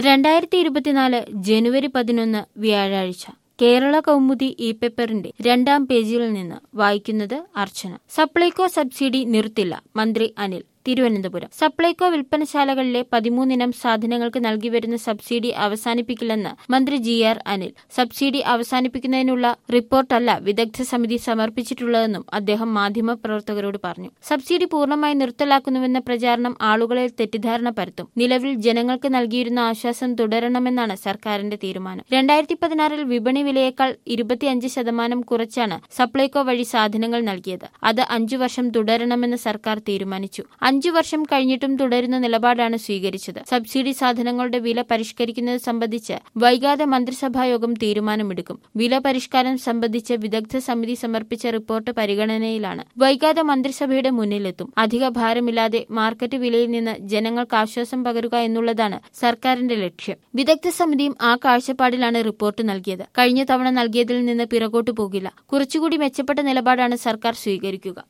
രണ്ടായിരത്തി ഇരുപത്തിനാല് ജനുവരി പതിനൊന്ന് വ്യാഴാഴ്ച കേരള കൗമുദി ഇ പേപ്പറിന്റെ രണ്ടാം പേജിൽ നിന്ന് വായിക്കുന്നത് അർച്ചന സപ്ലൈകോ സബ്സിഡി നിർത്തില്ല മന്ത്രി അനിൽ തിരുവനന്തപുരം സപ്ലൈകോ വിൽപ്പനശാലകളിലെ പതിമൂന്നിനം സാധനങ്ങൾക്ക് നൽകിവരുന്ന സബ്സിഡി അവസാനിപ്പിക്കില്ലെന്ന് മന്ത്രി ജി ആർ അനിൽ സബ്സിഡി അവസാനിപ്പിക്കുന്നതിനുള്ള റിപ്പോർട്ടല്ല വിദഗ്ധ സമിതി സമർപ്പിച്ചിട്ടുള്ളതെന്നും അദ്ദേഹം മാധ്യമപ്രവർത്തകരോട് പറഞ്ഞു സബ്സിഡി പൂർണ്ണമായി നിർത്തലാക്കുന്നുവെന്ന പ്രചാരണം ആളുകളെ തെറ്റിദ്ധാരണ പരത്തും നിലവിൽ ജനങ്ങൾക്ക് നൽകിയിരുന്ന ആശ്വാസം തുടരണമെന്നാണ് സർക്കാരിന്റെ തീരുമാനം രണ്ടായിരത്തി പതിനാറിൽ വിപണി വിലയേക്കാൾ ഇരുപത്തിയഞ്ച് ശതമാനം കുറച്ചാണ് സപ്ലൈകോ വഴി സാധനങ്ങൾ നൽകിയത് അത് അഞ്ചു വർഷം തുടരണമെന്ന് സർക്കാർ തീരുമാനിച്ചു അഞ്ചു വർഷം കഴിഞ്ഞിട്ടും തുടരുന്ന നിലപാടാണ് സ്വീകരിച്ചത് സബ്സിഡി സാധനങ്ങളുടെ വില പരിഷ്കരിക്കുന്നത് സംബന്ധിച്ച് വൈകാതെ മന്ത്രിസഭായോഗം തീരുമാനമെടുക്കും വില പരിഷ്കാരം സംബന്ധിച്ച് വിദഗ്ധ സമിതി സമർപ്പിച്ച റിപ്പോർട്ട് പരിഗണനയിലാണ് വൈകാതെ മന്ത്രിസഭയുടെ മുന്നിലെത്തും അധിക ഭാരമില്ലാതെ മാർക്കറ്റ് വിലയിൽ നിന്ന് ജനങ്ങൾക്ക് ആശ്വാസം പകരുക എന്നുള്ളതാണ് സർക്കാരിന്റെ ലക്ഷ്യം വിദഗ്ധ സമിതിയും ആ കാഴ്ചപ്പാടിലാണ് റിപ്പോർട്ട് നൽകിയത് കഴിഞ്ഞ തവണ നൽകിയതിൽ നിന്ന് പിറകോട്ടു പോകില്ല കുറച്ചുകൂടി മെച്ചപ്പെട്ട നിലപാടാണ് സർക്കാർ സ്വീകരിക്കുക